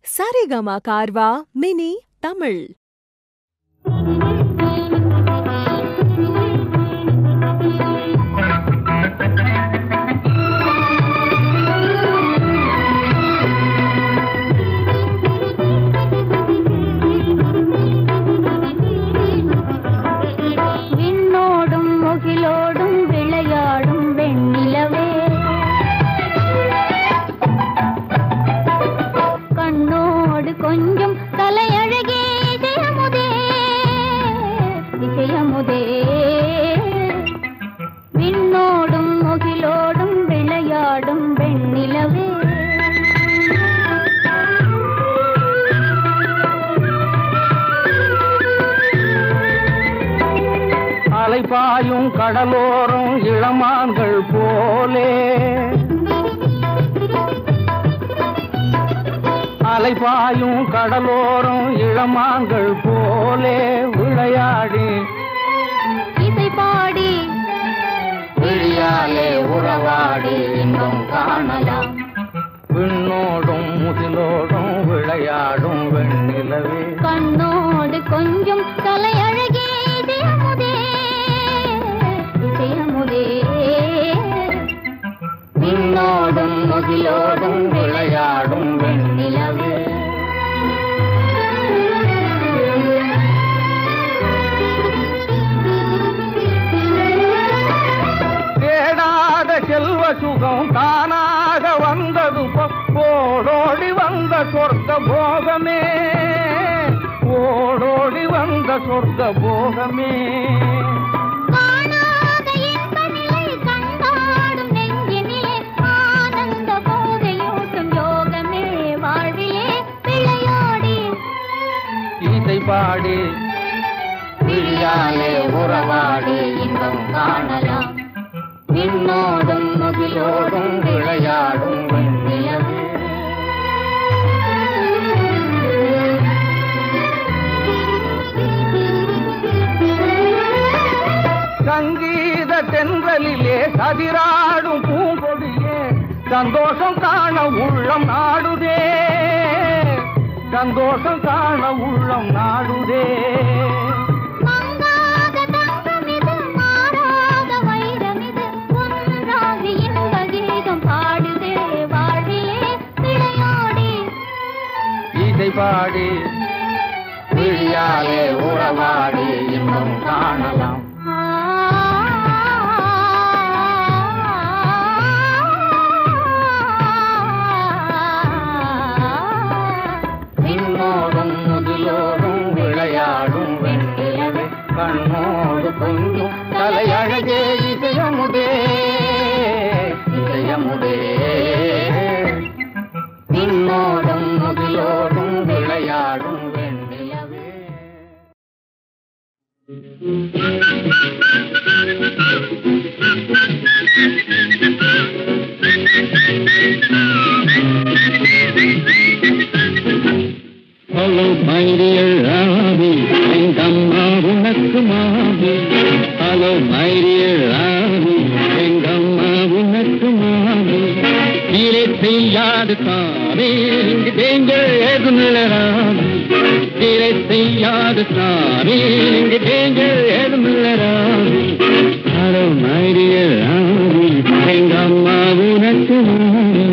Saregama Carvaan mini Tamil விண்ணோடும் முகிலோடும் விளையாடும் வெண்ணிலவே கண்ணோடு கொஞ்சம் தலையழகே இசையமுதே இசையமுதே விண்ணோடும் முகிலோடும் விளையாடும் வெண்ணிலவே அலைபாயும் கடலோரம் இளமான்கள் போலே அலைபாயும் கடலோரம் இளமான்கள் போலே விளையாடி இசை பாடி விழியாலே உறவாடி இன்பம் காணலாம் விண்ணோடும் முகிலோடும் விளையாடும் வெண்ணிலவே கண்ணோடு கொஞ்சம் தலையழகே இசையமுதே இசையமுதே விண்ணோடும் முகிலோடும் விளையாடும் வெண்ணிலவே தேடாத செல்வ சுகம் தானாக வந்தது போ- ஓடோடி வந்த சொர்க்க போகமே ஓடோடி வந்த சொர்க்க போகமே காணாத இன்ப நிலை கண்டாடும் நெஞ்சினிலே ஆனந்த போதையூட்டும் யோகமே வாழ்விலே விளையாடி இசை பாடி விழியாலே உறவாடி இன்பம் காணலாம் விண்ணோடும் முகிலோடும் விளையாடும் வெண்ணிலவே சங்கீத தென்றலிலே கதிராடும் பூங்கொடியே சந்தோஷம் காண உள்ளம் நாடுதே சந்தோஷம் காண உள்ளம் நாடுதே மங்காத தங்கமிது மாறாத வைரமிது ஒன்றாகி இன்ப கீதம் பாடுதே வாழ்விலே விளையாடி இசை பாடி விழியாலே உறவாடி இன்பம் காணலாம் விண்ணோடும் முதிலோடும் விளையாடும் வெண்ணிலவே கண்ணோடு கொஞ்சம் தலையழகே இசையமுதே இசையமுதே விண்ணோடும் முதிலோடும் விளையாடும் வெண்ணிலவே ஹலோ மைடியர் ராவி எங்கம்மா உனக்கு மாவி ஹலோ மைடியர் ராவி எங்கம்மா உனக்கு மாவி கீழே செய்யாது தாவே இங்கு டேஞ்சர் ஏதும் இல்லை ராவி கீழே செய்யாது தாவே இங்கு டேஞ்சர் ஏதும் இல்லை ராவி ஹலோ மைடியர் ராவி எங்கம்மா உனக்கு மாவி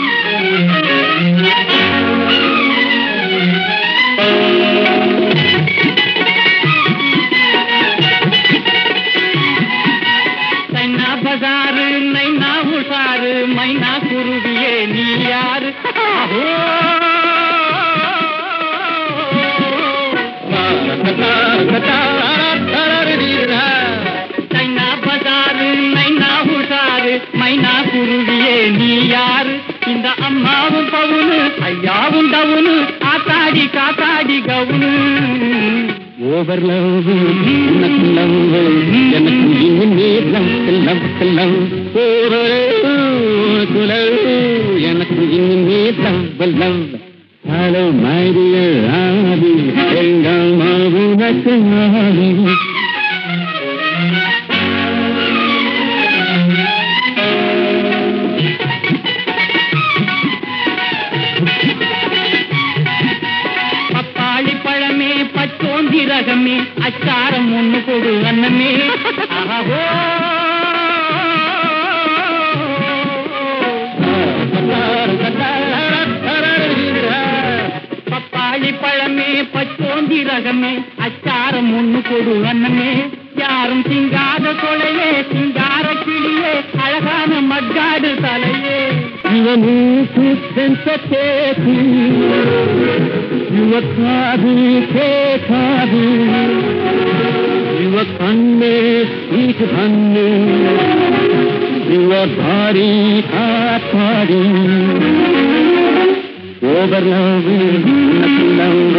நைனா பஜாரு நைனா உஷாரு மைனா குருவியே நீ யாரு ஆஹோ. நைனா பஜாரு நைனா உஷாரு மைனா குருவியே நீ யாரு இந்த அம்மாவும் பவுனு ஐயாவும் டவுனு ஆத்தாடி காத்தாடி கவுனு ஓவர் லவ் உனக்கு லவ் எனக்கு இனிமே லவ் லவ் லவ் ஓவர் உனக்கு லவ் எனக்கு இனிமே love love hello my dear Aadhi எங்கள் உனக்கு ஆதி ரகமே அச்சாரம் ஒண்ணு கொடு அண்ணமே ஆஹோ பப்பாளி பழமே பச்சோந்தி ரகமே அச்சாரம் ஒண்ணு கொடு அண்ணமே யாரும் சிங்காத கொலையே சிங்கார கிளியே அழகான மக்காடு தலையே இவனுக்கு சென்சேசி இவ காது கேட்காது இவ கண்ணே ஸ்வீட் கண்ணு இவ பாரி காத்தாடி over love love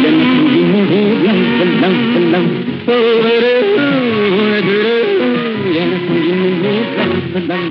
love love over எனக்கு லவ்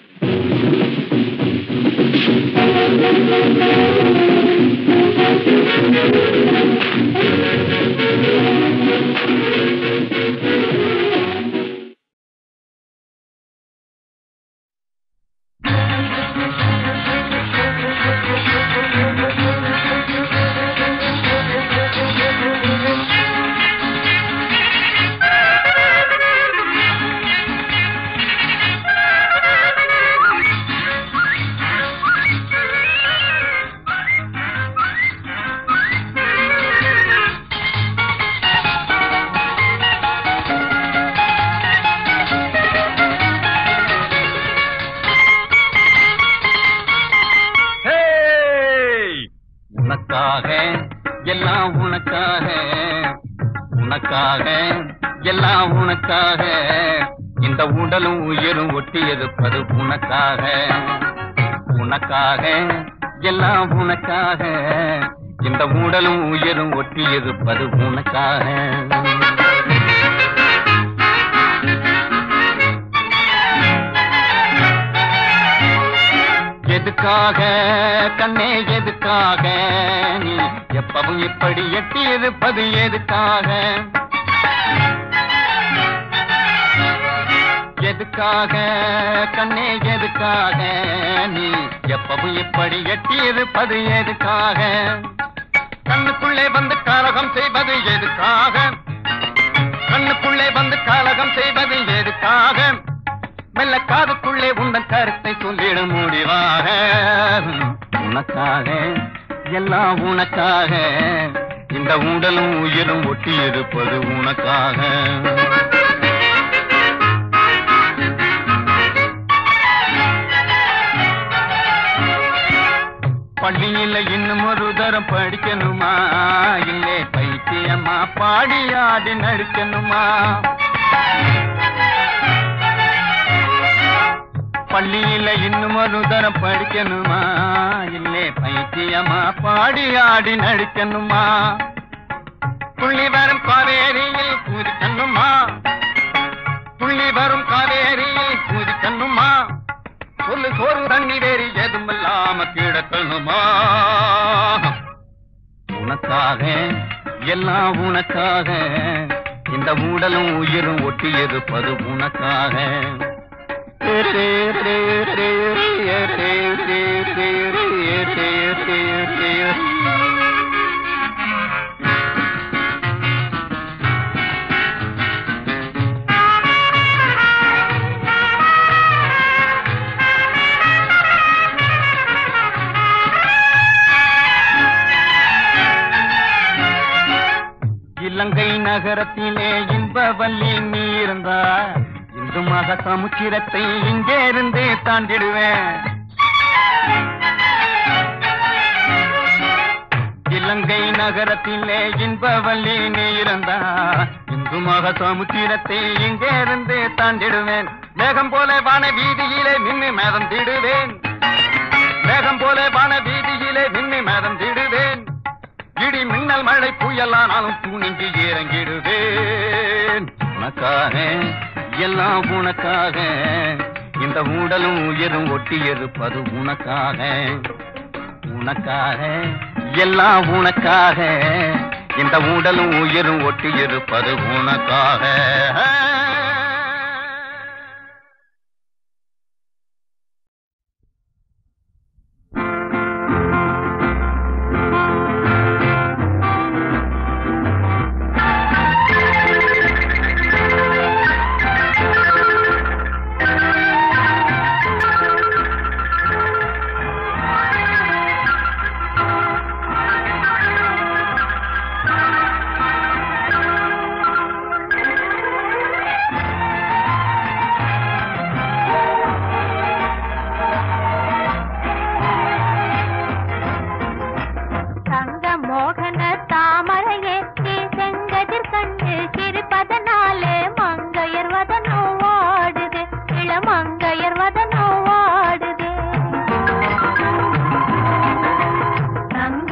ஹேய்! உனக்காக எல்லாம் உனக்காக உனக்காக எல்லாம் உனக்காக இந்த உடலும் உயிரும் ஒட்டி இருப்பது உனக்காக உனக்காக எல்லாம் உனக்காக இந்த உடலும் உயிரும் ஒட்டி இருப்பது உனக்காக எதுக்காக கண்ணே எதுக்காக நீ எப்பவும் இப்படி எட்டி இருப்பது எதுக்காக எதுக்காக கண்ணே எதுக்காக நீ எப்பவும் இப்படி எட்டி இருப்பது எதுக்காக கண்ணுக்குள்ளே வந்து காரகம் செய்வது எதுக்காக கண்ணுக்குள்ளே வந்து காலகம் செய்வது எதுக்காக மெல்ல காதுக்குள்ளே உந்தன் கருத்தை சொல்லிட முடிவாக உனக்காக எல்லாம் உனக்காக இந்த உடலும் உயிரும் ஒட்டி இருப்பது உனக்காக பள்ளியில இன்னும் ஒரு தரம் படிக்கணுமா இல்லே பைத்தியமா பாடி ஆடி நடிக்கணுமா பள்ளியில இன்னும் ஒரு தரம் படிக்கணுமா இல்லே பைத்தியமா பாடி ஆடி நடிக்கணுமா துள்ளி வரும் காவேரியில் குதிக்கணுமா துள்ளி வரும் காவேரியில் குதிக்கணுமா சொல்லு சோறு தண்ணி வேறு எதுவும் இல்லாம கிடக்கணுமா உனக்காக எல்லாம் உனக்காக இந்த உடலும் உயிரும் ஒட்டி இருப்பது உனக்காக இலங்கை நகரத்திலே இன்பவல்லி நீ இருந்தா இந்து மக சமுத்திரத்தை இங்கே இருந்து தாண்டிடுவேன் இலங்கை நகரத்திலே இன்பவல்லி நீ இருந்தா இந்து மக சமுத்திரத்தை இங்கே இருந்து தாண்டிடுவேன் மேகம் போல வான வீதியிலே நின்று மேதம் திடுவேன் மேகம் போல வான வீதியிலே நின்று மேதம் திடுவேன் இடி மின்னல் மழை புயலானாலும் துணிஞ்சு இறங்கிடுவேன் உனக்காக எல்லாம் உனக்காக இந்த உடலும் உயிரும் ஒட்டி இருப்பது உனக்காக உனக்காக எல்லாம் உனக்காக இந்த உடலும் உயிரும் ஒட்டி இருப்பது உனக்காக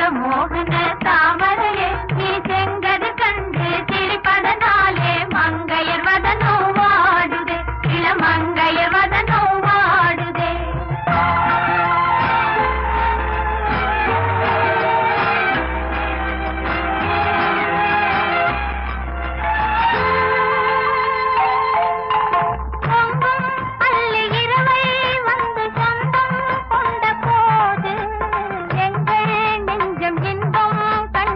மோகன தாமரையே நீ செங்கது கண்டு சிரிப்பதனாலே மங்கையர் வதனோ வாடுதே இளமங்கையர் வதனோ வாடுதே பொங்கும் அள்ளி இரவை வந்து சொந்தம் கொண்ட போது எங்கள் நெஞ்சம் இன்பம்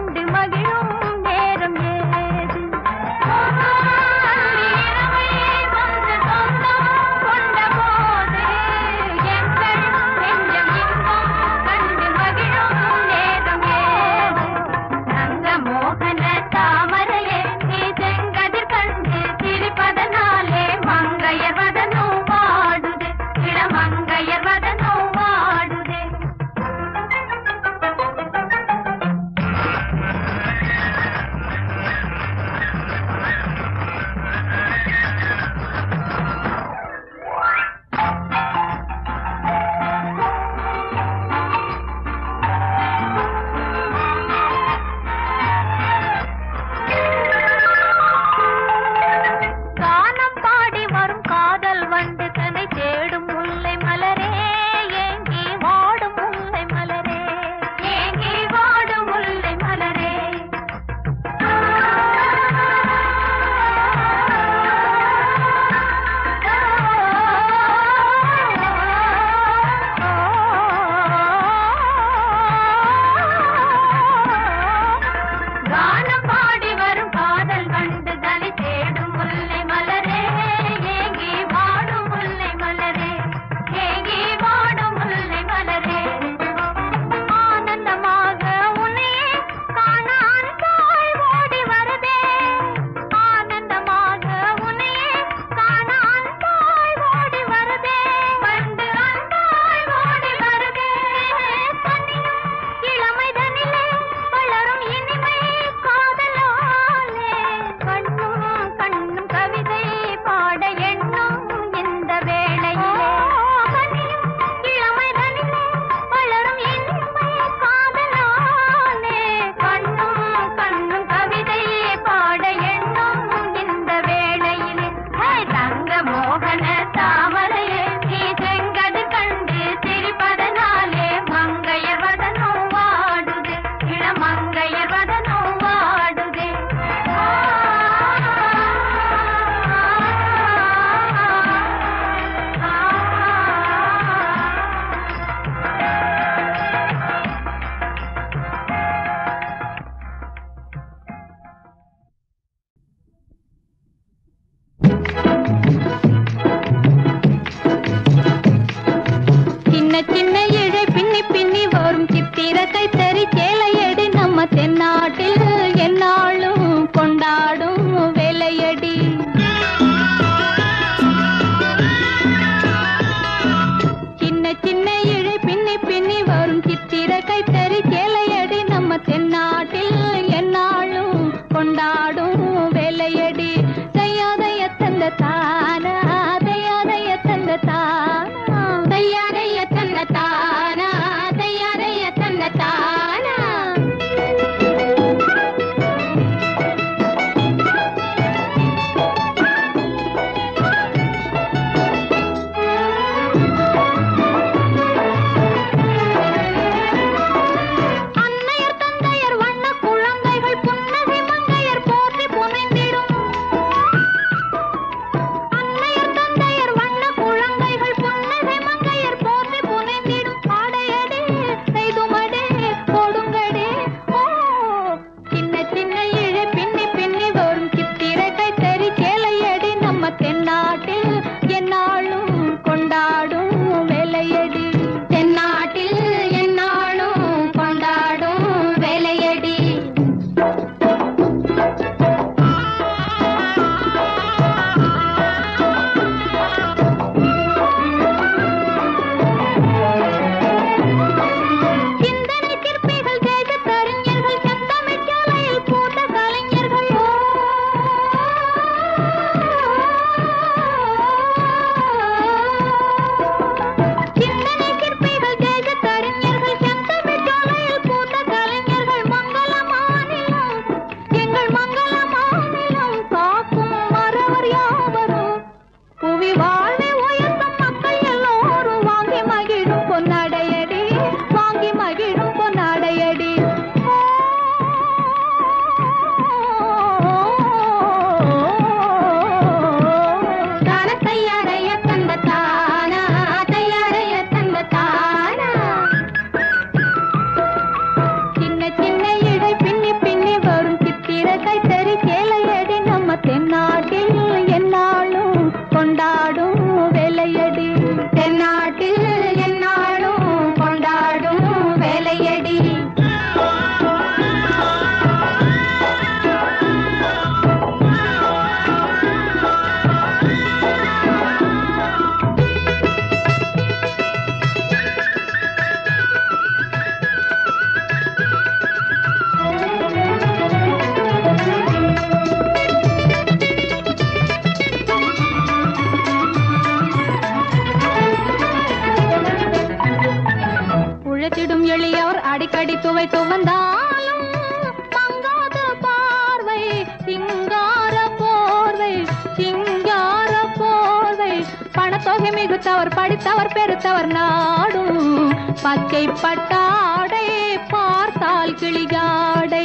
படைத்தவர் நாடும் பச்சை பட்டாடை பார்த்தால் கிளியாடை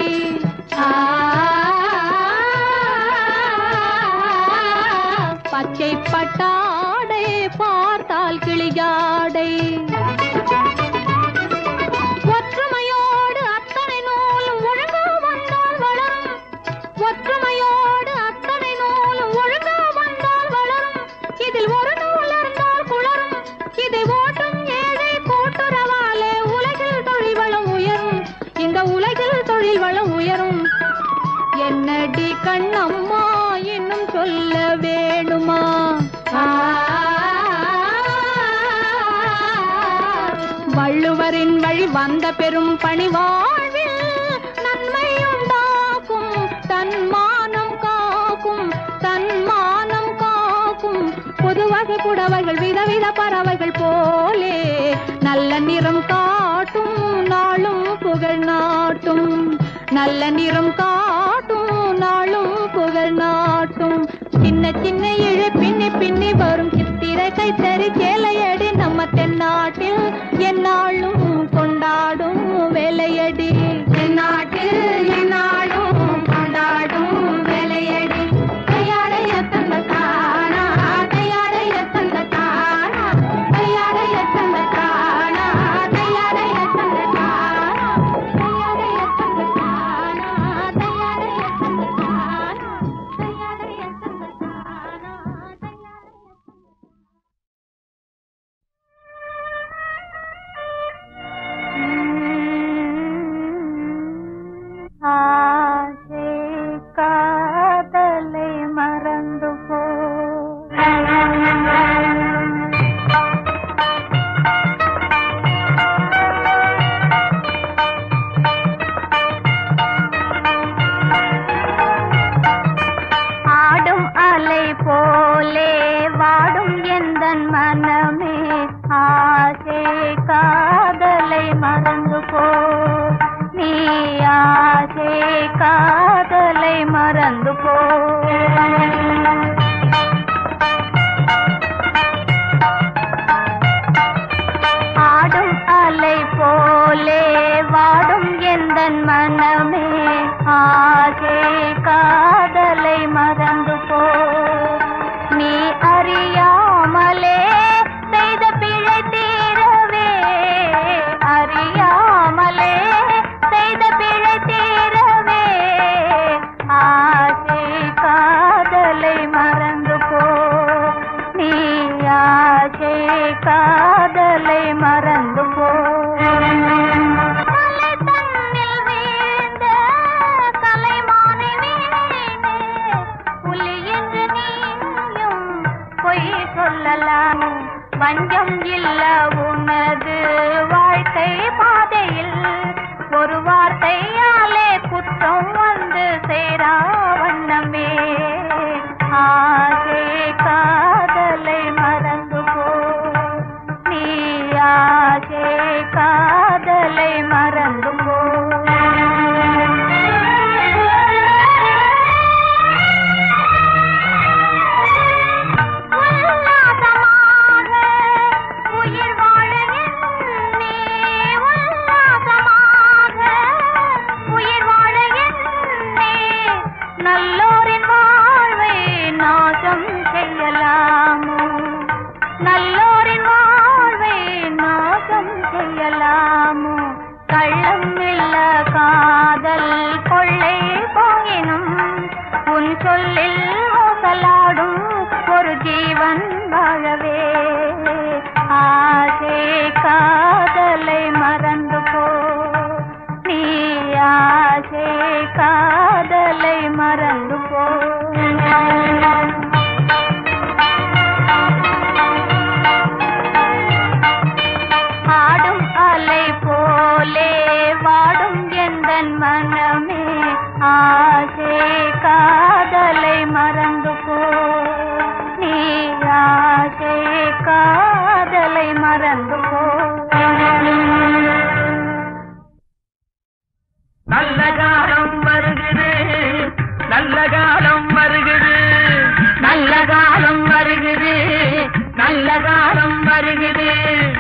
பச்சை பட்டாடை பார்த்தால் கிளியாடை ஒற்றுமையோடு அத்தனை நூலும் ஒழுங்கா வந்தால் வளரும் ஒற்றுமையோடு அத்தனை நூலும் ஒழுங்கா வந்தால் வளரும் இதில் ஒரு நூல் இருந்தால் குளரும் இதை ஓட்டும் ஏழை கூட்டுறவாலே உலகில் தொழில் வளம் உயரும் இந்த உலகில் தொழில் வளம் உயரும் என்னடி கண்ணம்மா இன்னும் சொல்ல வேணுமா வள்ளுவரின் வழி வந்த பெரும் பணிவாழ்வில் நன்மை உண்டாக்கும் தன்மானம் காக்கும் தன்மானம் காக்கும் பொதுவகை புடவைகள் விதவித பறவைகள் போலே நல்ல நிறம் காட்டும் நாளும் புகழ் நாட்டும் நல்ல நிறம் காட்டும் நாளும் புகழ் நாட்டும் சின்ன சின்ன இழை பின்னி பின்னி வரும் சித்திரை கைத்தறி சேலையடி நம்ம தென்னாட்டில் என்னாலும் கொண்டாடும் வேலையடி தென்னாட்டில் என்னாலும் கொண்டாடும் வேலையடி கையாடைய தந்த தானா கையாடைய தந்த தானா கையாடைய தந்த தானா கையாடைய தந்த தானா கையாடைய தந்த தானா கையாடைய தந்த தானா கையாடைய தந்த தானா ஆசை காதலை மறந்து போ ஆடும் அலை போலே வாடும் எந்தன் மனமே ஆசை காதலை மறந்து போ நீ ஆசை காதலை மறந்து போ ஆடும் அலை போலே வாடும் எந்தன் மனமே ஆசை காதலை மறந்து போ நீ அறியாமலே செய்த பிழை தீரவே அறியாமலே செய்த பிழை தீரவே ஆசை காதலை மறந்து போ நீ ஆசை காதலை மறந்து போ கலை தன்னில் வீழ்ந்த கலைமானை வீணே புலி என்று நீயும் பொய் சொல்லலாம் வஞ்சம் இல்ல உனது வாழ்க்கை பாதையில் ஒரு வார்த்தையாலே குற்றம் வந்து சேரா வண்ணமே ஆசை காதலை மறந்து போ நீ ஆசை காதலை மறந்து போ உல்லாசமாக உயிர் வாழ எண்ணி உல்லாசமாக உயிர் வாழ எண்ணி நல்லோரின் வாழ்வை நாசம் செய்யலாமோ நல்லோரின் வாழ்வை நாசம் செய்யலாமோ கள்ளம் இல்ல காதல் கொள்ளை போயினும் உன் சொல்லில் ஓசலாடும் ஒரு ஜீவன் வாழவே ஆசை காதலை மறந்து போ நீ ஆசை காதலை மறந்து போ ஆடும் அலை போலே வாடும் எந்தன் மனமே ஆசை காதலை மறந்து போ நீ ஆசை காதலை மறந்து போ நல்ல காலம் வருகிறது நல்ல காலம் வருகிறது நல்ல காலம் வருகிறது நல்ல காலம் வருகிறது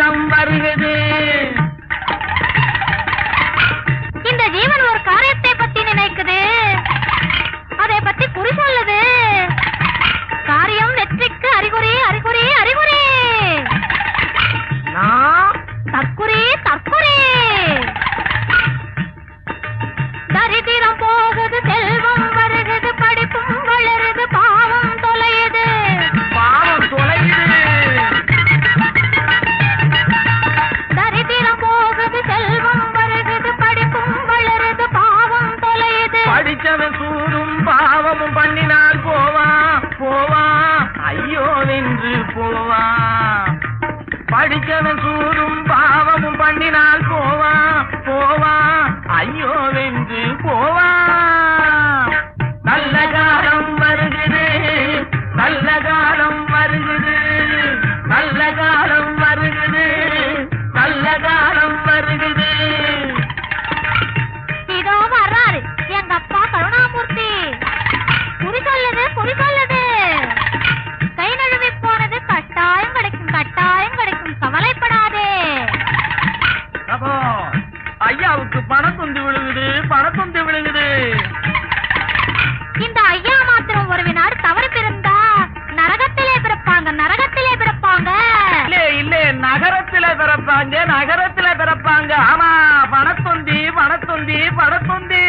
காலம் வருகிறது இந்த ஜீவன் ஒரு காரியத்தை பத்தி நினைக்குது அதை பத்தி குறி சொல்லுது காரியம் வெற்றிக்கு அறிகுறி அறிகுறி அறிகுறி நான் தற்குறி தற்குறி தரித்திரம் போகுது செல்வம் வருகுது படிப்பும் வளருது பாவம் தொலையுது பாவம் தொலையுது தரித்திரம் போகுது செல்வம் வருகுது படிப்பும் வளருது பாவம் தொலையுது படிச்சவன் சூதும் பாவமும் பண்ணினால் போவான் போவான் ஐயோ வென்று போவான் படிச்சவன் சூதும் பாவமும் பண்ணினால் போவான் போவான் ஐயோ வென்று போவான் நல்ல காலம் வருகிறது நல்ல காலம் வருகிறது நல்ல காலம் வருகிறது நல்ல காலம் வருகிறது இதோ வர்றாரு எங்க அப்பா கருணாமூர்த்தி குறி சொல்லுது குறி சொல்லுது கை நழுவி போனது கட்டாயம் கிடைக்கும் கட்டாயம் கிடைக்கும் கவலைப்படாதே அப்போ ஐயாவுக்கு பணம் துண்டு விழுகுது பணம் துண்டு விழுகுது இந்த ஐயா மாத்திரம் ஒரு வினாடு தவறு பிறந்தா நரகத்திலே பிறப்பாங்க நரகத்திலே பிறப்பாங்க இல்ல இல்ல நகரத்துல பிறப்பாங்க நகரத்துல பிறப்பாங்க ஆமா பணத்தொந்தி பணத்தொந்தி பணத்தொந்தி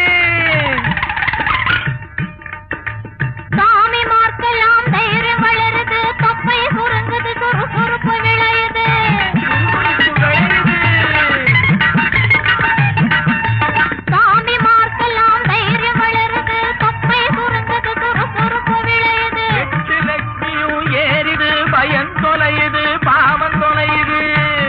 சாமி மார்க்கெல்லாம் தைரியம் வளருது தொப்பை சுருங்குது சுறுசுறுப்பு விளையுது சாமி மார்க்கெல்லாம் தைரியம் வளருது தொப்பை சுருங்குது சுறுசுறுப்பு விளையுது எட்டு லட்சுமியும் ஏறிது பயம் தொலையுது பாவம் தொலையுது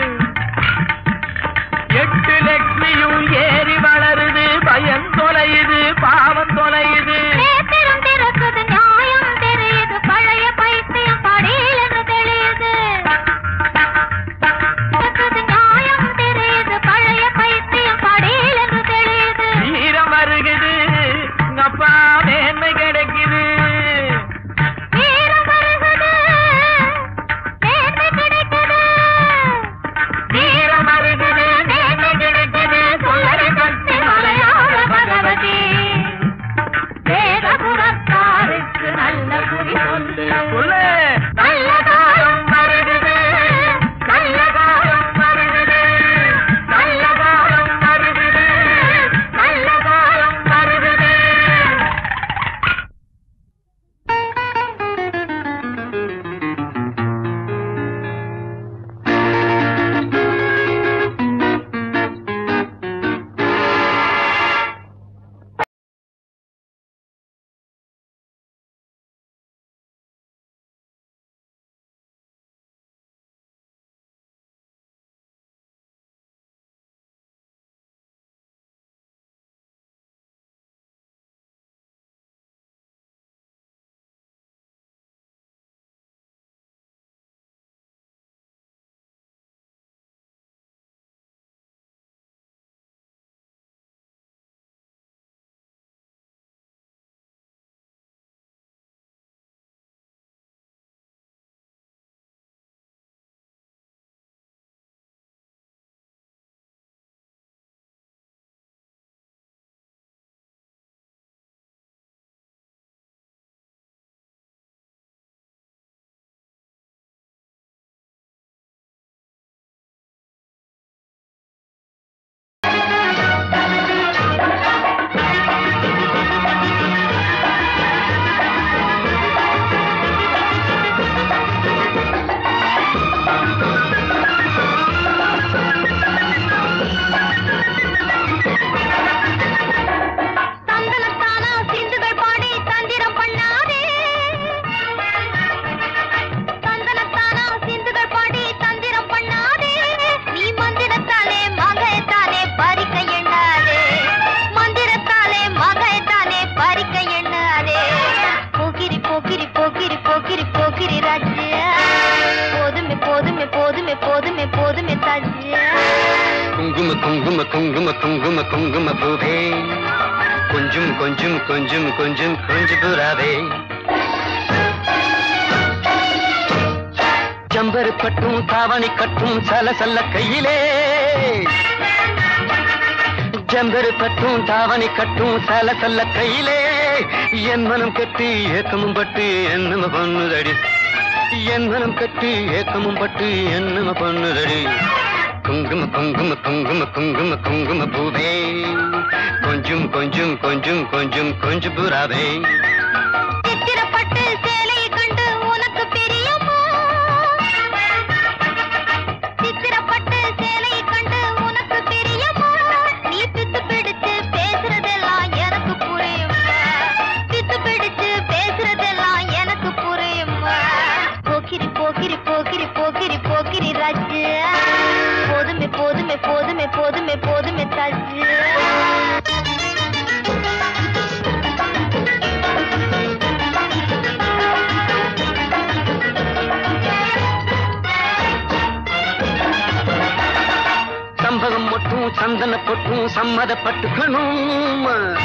எட்டு லட்சுமியும் ஏறி வளருது பயம் தொலையுது பாவம் தொலையுது நேத்திரம் திறக்குது நியாயம் தெரியுது பழைய பைத்தியம் படியில் என்று தெரியுது திறக்குது நியாயம் தெரியுது பழைய பைத்தியம் படியில் என்று தெரியுது வீரம் வருகுது உங்க அப்பா மேன்மை கிடைக்குது வீரம் வருகுது மேன்மை கிடைக்குது வீரம் வருகுது மேன்மை கிடைக்குது சொல்லரை கட்டி மலையாள பகவதி வேதபுரத்தாருக்கு நல்ல குறி சொல்லு சொல்லு நல்ல காலம் வருகுது நல்ல காலம் வருகுது நல்ல காலம் வருகுது நல்ல காலம் வருகுது தந்தனத்தானா சிந்துகள் பாடி தந்திரம் பண்ணாதே தந்தனத்தானா சிந்துகள் பாடி தந்திரம் பண்ணாதே நீ மந்திரத்தாலே மகைத்தானே பறிக்க எண்ணாதே மந்திரத்தாலே மகைத்தானே பறிக்க எண்ணாதே போக்கிரி போக்கிரி போக்கிரி போக்கிரி போக்கிரி ராஜ்யா போதுமே போதுமே போதுமே போதுமே போதுமே தாஜ்யா குங்கும குங்கும குங்கும குங்கும குங்கும பூவே கொஞ்சம் கொஞ்சம் கொஞ்சம் கொஞ்சம் கொஞ்சம் புறாவே ஜம்பரு பட்டும் தாவணி கட்டும் சல சல்ல கையிலே ஜம்பரு பட்டும் தாவணி கட்டும் சல சல்ல கையிலே என் மனம் கட்டி ஏக்கமும் பட்டு என்னம பண்ணுதடி என் மனம் கட்டி ஏக்கமும் பட்டு என்னம பண்ணுதடி குங்கும குங்கும குங்கும குங்கும குங்கும பூவே கொஞ்சம் கொஞ்சம் கொஞ்சம் கொஞ்சம் கொஞ்சம் புறாவே சித்திரப்பட்டு சேலையை கண்டு உனக்கு பிரியமோ சித்திரப்பட்டு சேலையை கண்டு உனக்கு பிரியமோ நீ பித்து பிடிச்சு பேசுறதெல்லாம் எனக்கு புரியுமா பித்து பிடிச்சு பேசுறதெல்லாம் எனக்கு புரியுமா போக்கிரி போக்கிரி போக்கிரி போக்கிரி போக்கிரி ராஜு போதுமே போதுமே போதுமே போதுமே போதுமே தாஜு சம்பகம் மட்டும் சந்தன பொட்டும் சம்மதப்பட்டுக்கணும்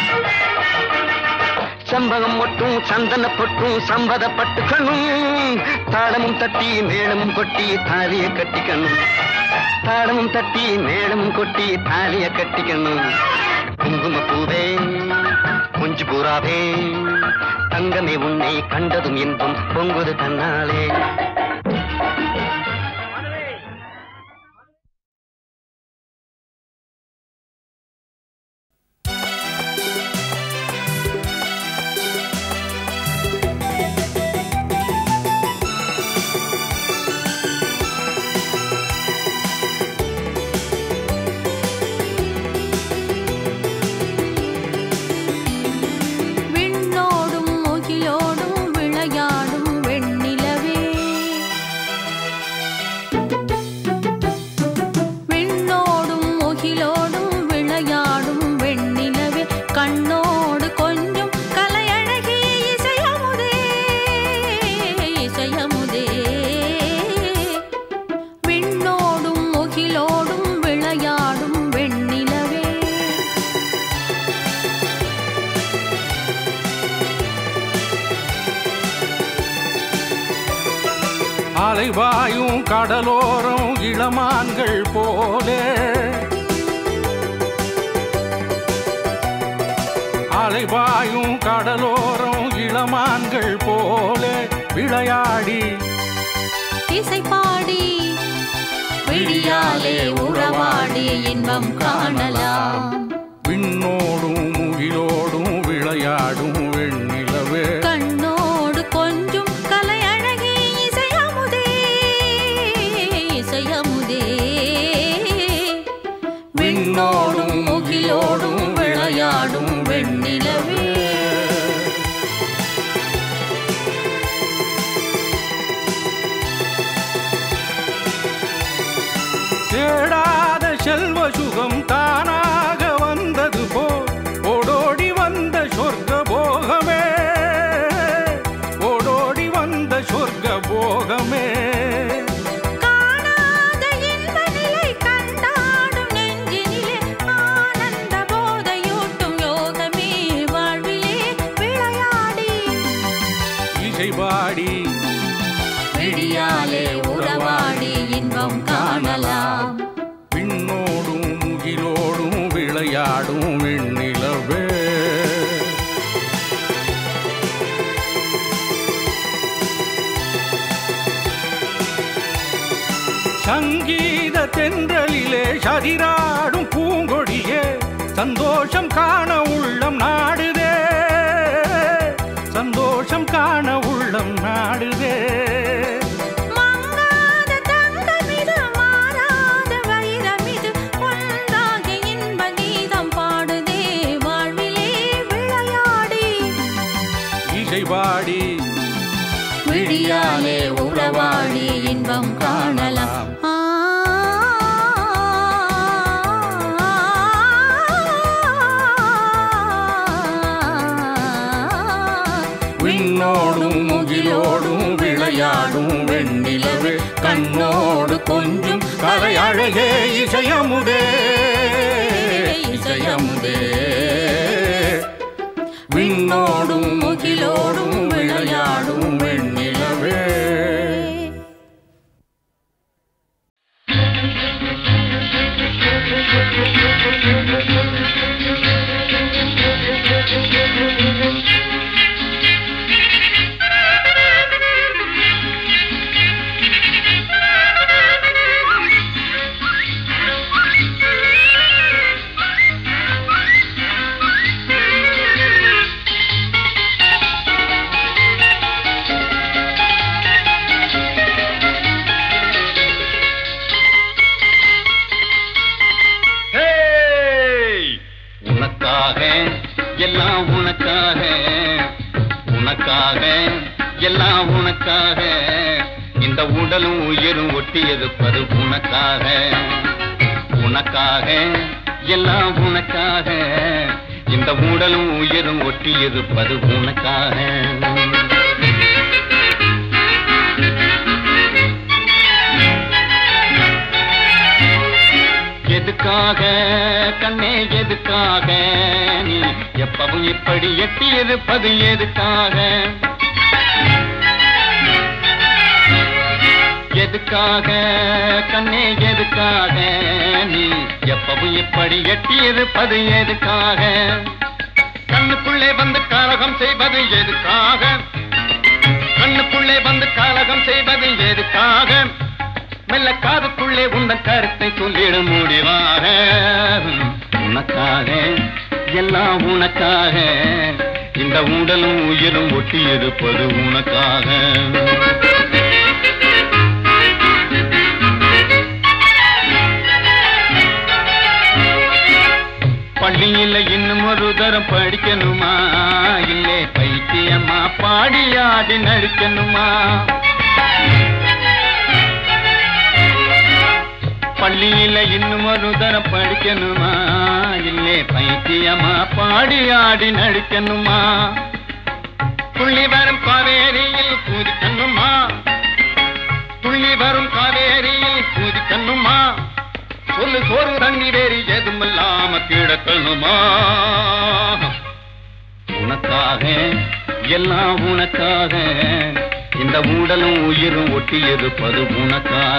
சம்பகம் மட்டும் சந்தன பொட்டும் சம்மதப்பட்டுக்கணும் தாளமும் தட்டி மேளமும் கொட்டி தாலிய கட்டிக்கணும் தாளமும் தட்டி மேளமும் கொட்டி தாலிய கட்டிக்கணும் குங்கும பூவே கொஞ்சு பூராவே தங்கமே உன்னை கண்டதும் இன்பம் பொங்குது தன்னாலே விண்ணோடும் முகிலோடும் விளையாடும் வெண்ணிலவே விண்ணோடும் முகிலோடும் விளையாடும் வெண்ணிலவே கண்ணோடு கொஞ்சம் கலையழகி இசையமுதே இசையமுதே விண்ணோடும் முகிலோடும் விளையாடும் வெண்ணிலவே அலைவாயும் கடலோரம் இளமான்கள் போலே அலைவாயும் கடலோரம் இளமான்கள் போலே விளையாடி இசை பாடி விடியாலே உறவாடி இன்பம் காணலாம் விண்ணோடும் முகிலோடும் விளையாடும் வெண்ணிலவே கண்ணோடு கொஞ்சம் கலை அழகி இசையமுதே இசையமுதே விண்ணோடும் முகிலோடும் விளையாடும் வெண்ணிலவே தேடாத செல்வ சுகம் தானாக வந்தது போல் ஓடோடி வந்த சொர்க்க போகமே ஓடோடி வந்த சொர்க்க போகமே காணாத இன்ப நிலை கண்டாடும் நெஞ்சினிலே ஆனந்த போதையூட்டும் யோகமே வாழ்விலே விளையாடி இசை பாடி விடியாலே உறவாடி இன்பம் காணலாம் விண்ணோடும் முகிலோடும் விளையாடும் வெண்ணிலவே சங்கீத தென்றலிலே சதிராடும் பூங்கொடியே சந்தோஷம் காண உள்ளம் நாடுதே சந்தோஷம் காண உள்ளம் நாடுதே மங்காத தங்கமிது மாறாத வைரமிது ஒன்றாகி இன்ப கீதம் பாடுதே வாழ்விலே விளையாடி இசை பாடி விடியாலே உறவாடி இன்பம் காணலாம் ஆ விண்ணோடும் முகிலோடும் விளையாடும் வெண்ணிலவே கண்ணோடு கொஞ்சம் கலை அழகே இசையமுதே இசையமுதே விண்ணோடும் முகிலோடும் விளையாடும் வெண்ணிலவே உனக்காக எல்லாம் உனக்காக உனக்காக எல்லாம் உனக்காக இந்த உடலும் உயிரும் ஒட்டியதுப்பது உனக்காக உனக்காக எல்லாம் உனக்காக இந்த உடலும் உயிரும் ஒட்டியதுப்பது உனக்காக எதுக்காக கண்ணே எதுக்காக நீ எப்பவும் இப்படி எட்டி இருப்பது எதுக்காக எதுக்காக கண்ணே எதுக்காக நீ எப்பவும் இப்படி எட்டி இருப்பது எதுக்காக கண்ணுக்குள்ளே வந்து காலகம் செய்வது எதுக்காக கண்ணுக்குள்ளே வந்து காலகம் செய்வது எதுக்காக மெல்ல காதுக்குள்ளே உந்தன் கருத்தை சொல்லிட முடிவாக உனக்காக எல்லாம் உனக்காக இந்த உடலும் உயிரும் ஒட்டி இருப்பது உனக்காக பள்ளியில இன்னும் ஒரு தரம் படிக்கணுமா இல்லே பைத்தியம்மா பாடி ஆடி நடிக்கணுமா பள்ளியில இன்னும் ஒரு தரம் படிக்கணுமா இல்லே பைத்தியமா பாடி ஆடி நடிக்கணுமா துள்ளி வரும் காவேரியில் குதிக்கணுமா துள்ளி வரும் காவேரியில் குதிக்கணுமா சொல்லு சோறு தண்ணி வேறு எதுமில்லாம கிடக்கணுமா உனக்காக எல்லாம் உனக்காக இந்த உடலும் உயிரும் ஒட்டி இருப்பது உனக்காக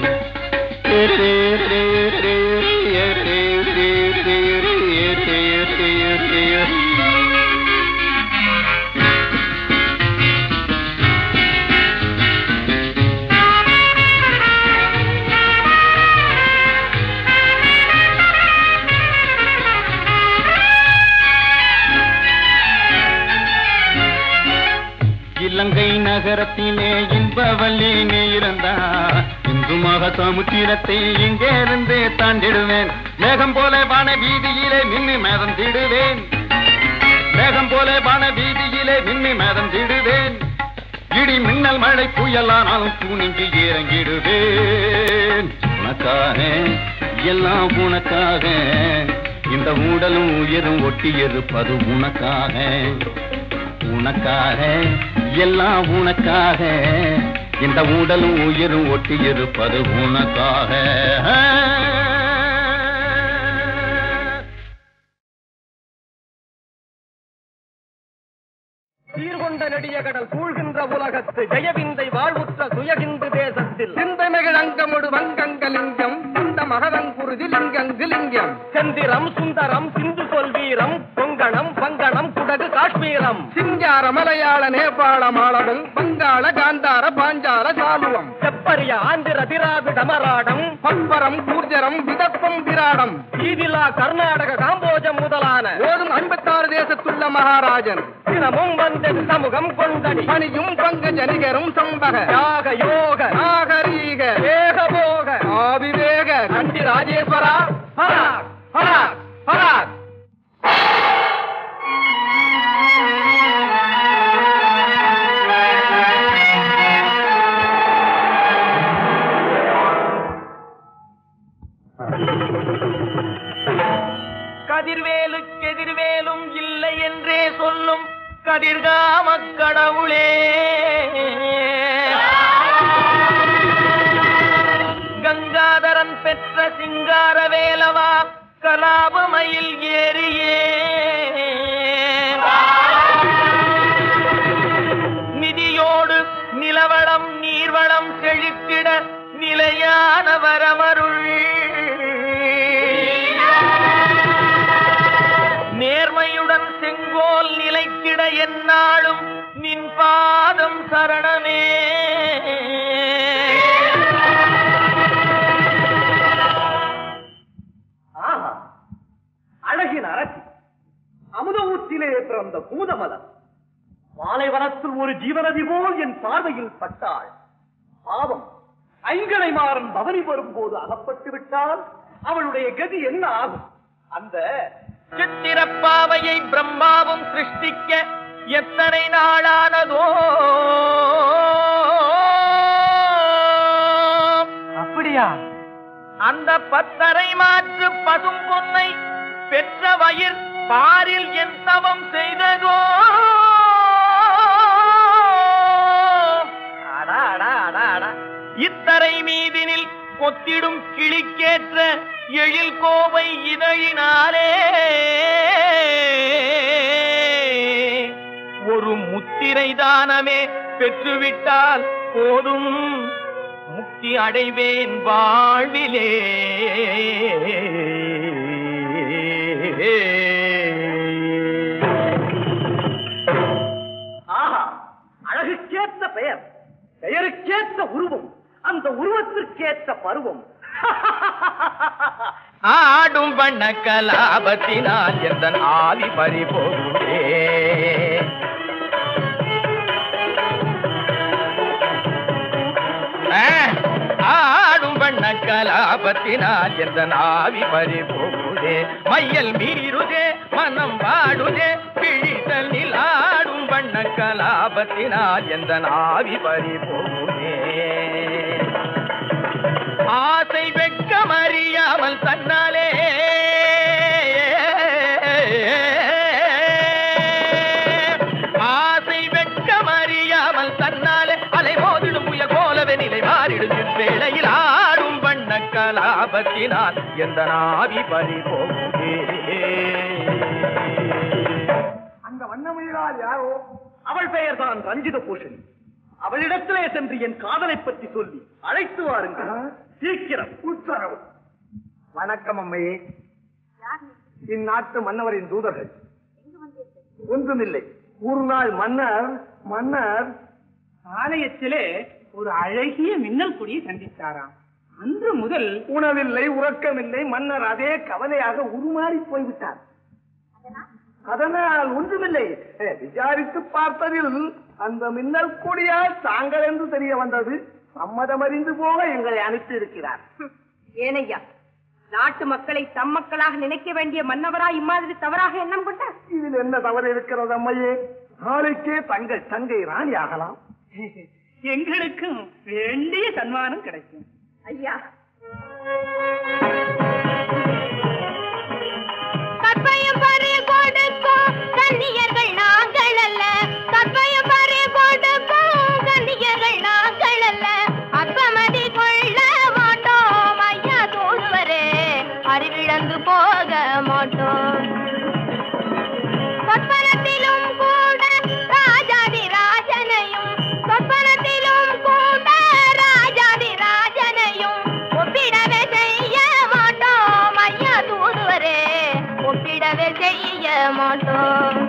இலங்கை நகரத்திலே இன்பவல்லி நீ இருந்தா இந்து மக சமுத்திரத்தை இங்கே இருந்து தாண்டிடுவேன் மேகம் போல வான வீதியிலே மின்னி மேதம் திடுவேன் மேகம் போல வான வீதியிலே மின்னி மேதம் திடுவேன் இடி மின்னல் மழை புயலானாலும் துணிஞ்சு இறங்கிடுவேன் உனக்காக எல்லாம் உனக்காக இந்த உடலும் உயிரும் ஒட்டி இருப்பது உனக்காக உனக்காக எல்லாம் உனக்காக இந்த உடலும் உயிரும் ஒட்டி இருப்பது உனக்காக சீர்கொண்ட நெடிய கடல் சூழ்கின்ற உலகத்து ஜெயவிந்தை வாழ்வுற்ற சுயகிந்து தேசத்தில் சிந்தனைகள் அங்கமுடு வங்கங்கலிங்கம் இந்த மகதங்குருதி லிங்கங்கு லிங்கம் செந்திரம் சுந்தரம் சிந்து சொல்வீரம் கொங்கணம் வங்கணம் குடகு காஷ்மீரம் சிங்கார மலையாள நேபாள மாளவம் வங்காள காந்தார பாஞ்சால சாலுவம் செப்பரிய ஆந்திர திராவிட மராடம் பப்பரம் கூர்ஜரம் விதப்பம் விராடம் ஈதிலா கர்நாடக காம்போஜம் முதலான ஓதும் ஐம்பத்தாறு தேசத்துள்ள மகாராஜன் தினமும் வந்தது சமூகம் கொண்டடி பணியும் பங்கஜ நிகரும் சம்பக யாக யோக நாகரீக ஏகபோக ஆவிவேக கண்டி ராஜேஸ்வரா பராக் பராக் பராக் கதிர்வேலுக்கு எதிர்வேலும் இல்லை என்றே சொல்லும் கதிர்காம கடவுளே கங்காதரன் பெற்ற சிங்கார வேலவா கலாபமயில் ஏறியே நிதியோடு நிலவளம் நீர்வளம் செழித்திட நிலையான வரமருள் நேர்மையுடன் செங்கோல் நிலைத்திட எந்நாளும் நின் பாதம் சரணமே ஆஹா அழகின் அரசி அமுத ஊற்றிலே பிறந்த பூதமலர் பாலைவனத்தில் ஒரு ஜீவநதி போல் என் பார்வையில் பட்டாள் பாவம் ஐங்கனை மாறன் பவனி வரும்போது அகப்பட்டு விட்டால் அவளுடைய கதி என்ன ஆகும் அந்த சித்திரப்பாவையை பிரம்மாவும் சிருஷ்டிக்க எத்தனை நாளானதோ அப்படியா அந்த பத்தரை மாற்று பசும் பொன்னை பெற்ற வயிர் பாரில் என் தவம் செய்ததோ அடா, அடா, அடா, அடா. இத்தரை மீதினில் கொத்திடும் கிளிக்கேற்ற எழில் கோவை இதழினாலே ஒரு முத்திரை தானமே பெற்றுவிட்டால் போதும் முக்தி அடைவேன் வாழ்விலே ஆஹா அழகுக்கேற்ற பெயர் பெயருக்கேற்ற உருவம் அந்த உருவத்திற்கேற்ற பருவம் ஆடும் வண்ண கலாபத்தினால் எந்த ஆவி பறிபோகுதே ஆ, ஆடும் வண்ண கலாபத்தினால் எந்த ஆவி பறிபோகுதே மையல் மீறுதே மனம் வாடுதே பிழிதலில் ஆடும் வண்ண கலாபத்தினால் எந்த ஆவி பறிபோகுதே ஆசை வெட்கம் அறியாமல் தன்னாலே ஆசை வெட்கம் அறியாமல் தன்னாலே அலை மோதிடும் புயல் போலவே நிலை மாறிடும் வேளையில் ஆடும் வண்ண கலாபத்தினால் எந்த நாவி பறி அந்த வண்ணமயிலால் யாரோ அவள் பெயர் தான் ரஞ்சித பூஷணி அவளிடத்திலே சென்று என் காதலை பற்றி சொல்லி அழைத்து வாருங்கள் சீக்கிரம் உத்தரவு வணக்கம் அம்மையே இந்நாட்டு மன்னவரின் தூதர்கள் ஒன்றுமில்லை ஒரு நாள் மன்னர் மன்னர் ஆலயத்திலே ஒரு அழகிய மின்னல் கொடியை சந்தித்தாராம் அன்று முதல் உணவில்லை உறக்கமில்லை மன்னர் அதே கவலையாக உருமாறி போய்விட்டார் அதனால் ஒன்றுமில்லை ஏ, விசாரித்து பார்த்ததில் அந்த மின்னல் கொடியால் தாங்கள் என்று தெரிய வந்தது சம்மதமறிந்து போக எங்களை அனுப்பி இருக்கிறார் ஏனையா நாட்டு மக்களை தம் மக்களாக நினைக்க வேண்டிய மன்னவரா இம்மாதிரி தவறாக எண்ணம் கொண்டார் இதில் என்ன தவறு இருக்கிறது அம்மையே நாளைக்கே தங்கள் தங்கை ராணி ஆகலாம் எங்களுக்கும் வேண்டிய சன்மானம் கிடைக்கும் ஐயா கற்பையும் பறி கொடுக்கும் கன்னியர்கள் நாங்கள் அல்ல கற்பையும் பறி கொடுக்கும் கன்னியர்கள் நாங்கள் அல்ல அற்பமதி கொள்ள மாட்டோம் ஐயா தூதுவரே அறிவிழந்து போக மாட்டோம் சொற்பனத்திலும் கூட ராஜாதி ராஜனையும் சொற்பனத்திலும் கூட ராஜாதி ராஜனையும் ஒப்பிடவே செய்ய மாட்டோம் ஐயா தூதுவரே ஒப்பிடவே செய்ய மாட்டோம்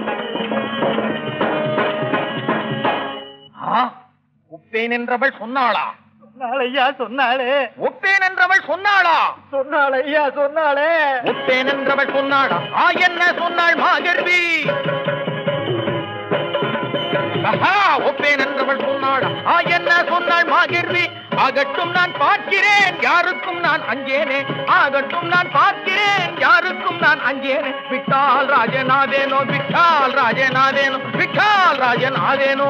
உப்பேன் என்றவள் சொன்னாளா நாளையா சொன்னாளே ஒப்பேன் என்றவள் சொன்னாளா சொன்னாளையா சொன்னாளே ஒப்பேன் என்றவள் சொன்னாளா ஆ என்ன சொன்னாள் மாகர்வி ஆஹா, ஒப்பேன் என்றவள் சொன்னாளா ஆ என்ன சொன்னாள் மாகர்வி ஆகட்டும் நான் பார்க்கிறேன் யாருக்கும் நான் அஞ்சேனே ஆகட்டும் நான் பார்க்கிறேன் யாருக்கும் நான் அஞ்சேனே விட்டால் ராஜநாதேனோ விட்டால் ராஜநாதேனோ விட்டால் ராஜநாதேனோ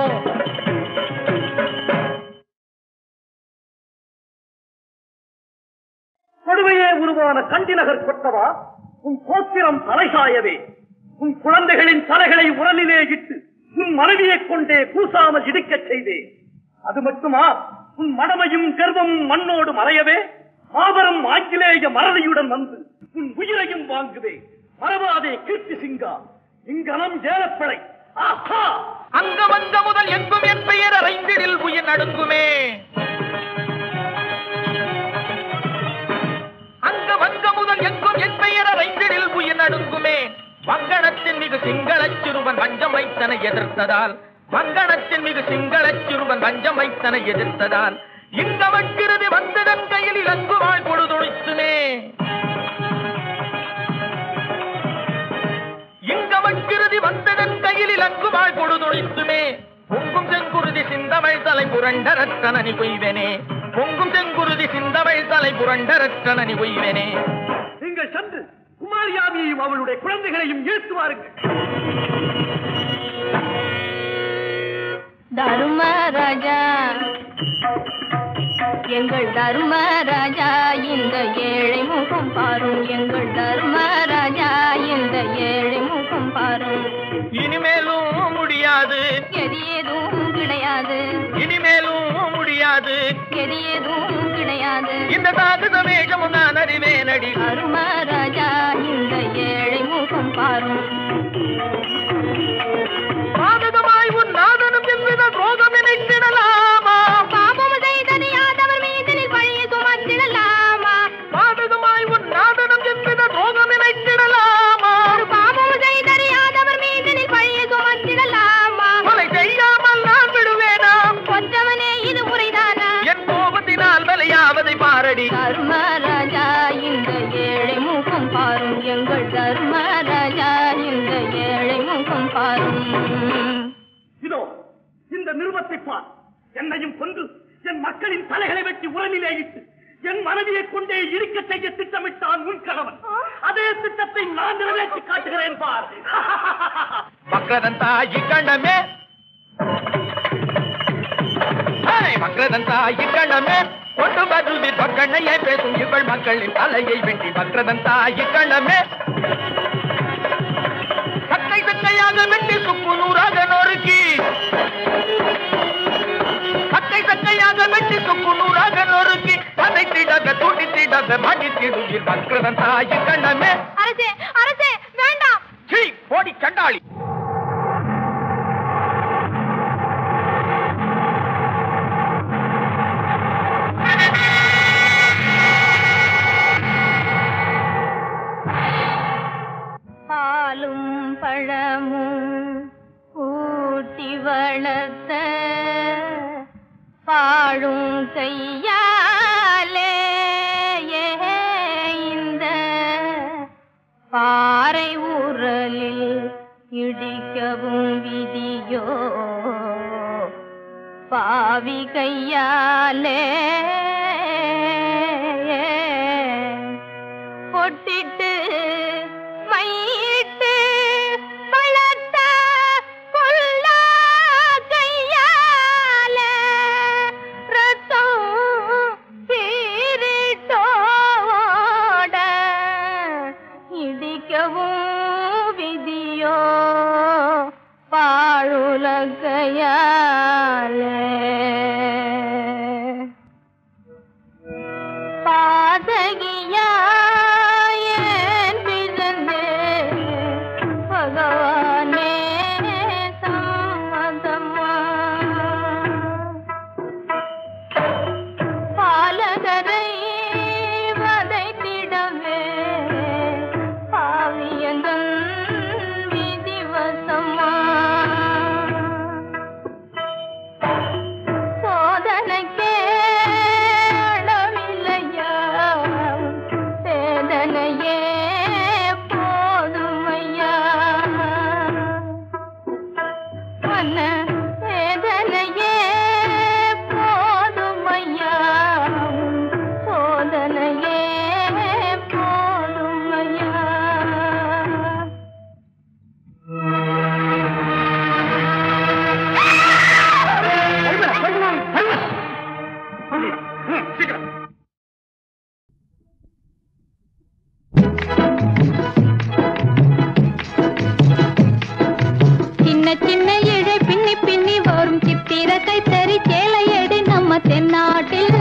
கொடுமையே உருவான கண்டிநகர் கொட்டவா உன் கோத்திரம் தலைசாயவே உன் குழந்தைகளின் தலைகளை உரலிலே இட்டு உன் மனைவியைக் கொண்டே கூசாமல் இடிக்கச் செய்தேன் அது மட்டுமா உன் மடமையும் கர்வமும் மண்ணோடு மறையவே மாபெரும் ஆங்கிலேய மறதியுடன் வந்து உன் உயிரையும் வாங்குவே மறவாதே கீர்த்தி சிங்கா இங்கனம் ஏலப்படை ஆஹா அங்க வந்த முதல் எங்கும் என் பெயர் அறைந்திடில் உயிர் நடுங்குமே அங்க வந்த முதல் எங்கும் என் பெயர் அறைந்திடில் உயிர் நடுங்குமே வங்கணத்தின் மிகு சிங்களச் சிறுவன் வஞ்சம் வைத்தனை எதிர்த்ததால் வங்கணத்தின் மிகு சிங்களச் சிறுவன் வஞ்சம் வைத்தனை எதிர்த்ததால் இந்த வக்கிருதி வந்ததன் கையில் இலங்கு வாழ் பொழுதுணித்துமே இங்கமக்கிருதி வந்ததன் கையில் இலங்கு வாழ் பொழுதுணித்துமே பொங்கும் செங்குருதி சிந்தமிழ் தலை புரண்டரற்றனி கொய்வனே பொங்கும் செங்குருதி சிந்தமிழ் தலை புரண்டரற்றனி கொய்வனே நீங்கள் சென்று குமார அந்தர்யாமியையும் அவளுடைய குழந்தைகளையும் இழுத்து வாருங்கள் தர்மராஜா எங்கள் தர்மராஜா இந்த ஏழை முகம் பாரும் எங்கள் தர்மராஜா இந்த ஏழை முகம் பாரும் இனிமேலும் முடியாது எது எதுவும் கிடையாது இனிமேலும் முடியாது எது எதுவும் கிடையாது இந்த தாகுத வேகமும் நான் அறிவேனடி தர்மராஜா இந்த ஏழை முகம் பாரும் பாதகமாய் உன் நாதனும் எவ்வித துரோகம் நினைத்திடலாமா பாபம் செய்தறியாதவர் மீது நீ பழியை சுமந்திடலாமா பாதகமாய் உன் நாதனும் எவ்வித துரோகம் நினைத்திடலாமா ஒரு பாபம் செய்தறியாதவர் மீது நீ பழியை சுமந்திடலாமா கொலை செய்யாமல் நான் விடுவேனா கொஞ்சவனே இது முறைதானா என் கோபத்தினால் விலையாவதை பாரடி தர்மராஜா இந்த ஏழை முகம் பாரும் எங்கள் தர்மராஜா இந்த ஏழை முகம் பாரும் இதோ இந்த நிறுவத்தை பார் என்னையும் கொன்று என் மக்களின் தலைகளை வெட்டி உரலிலே இட்டு என் மனைவியை கொண்டே இருக்க செய்ய திட்டமிட்டான் உன் கணவன் அதே திட்டத்தை நான் நிறைவேற்றி காட்டுகிறேன் பார் மக்ரதன் தாயி கண்ணமே ஏய், மக்ரதன் தாயி கண்ணமே கொண்டு பதில் பக்கண்ணையே பேசும் இவள் மக்களின் தலையை வெட்டி மக்ரதன் தாயி கண்ணமே சக்கை சக்கையாக வெட்டி சுக்கு நூறாக நொறுக்கி சக்கை சக்கையாக வெட்டி சுக்கு நூறாக நொறுக்கி அதை திடக துடி திடக மடித்திடுகிற மக்ரதன் தாயி கண்ணமே அரசே அரசே வேண்டாம் சீ போடி சண்டாளி பாலும் பழமும் ஊட்டி வளர்த்த பாழும் கையாலே இந்த பாறை உரலில் இடிக்கவும் விதியோ பாவி கையாலே பொட்டிட்டு மையிட்டு வளர்த்த பொல்லா கையால ரத்தம் பீரிட்டோட இடிக்கவும் விதியோ பாழுலகையாலே பாதகியாயேன் பிறந்தே பகவானே சம்மதமா பாலகரை வதைத்திடவே பாவியந்தன் விதிவசமா சோதனைக்கே அளவில்லையா வேதனையே போதுமையா மன வேதனையே போதுமையா சோதனையே போதுமையா சின்ன சின்ன இழை பின்னி பின்னி வரும் சித்திர கைத்தறி சேலையடி நம்ம தென்னாட்டில்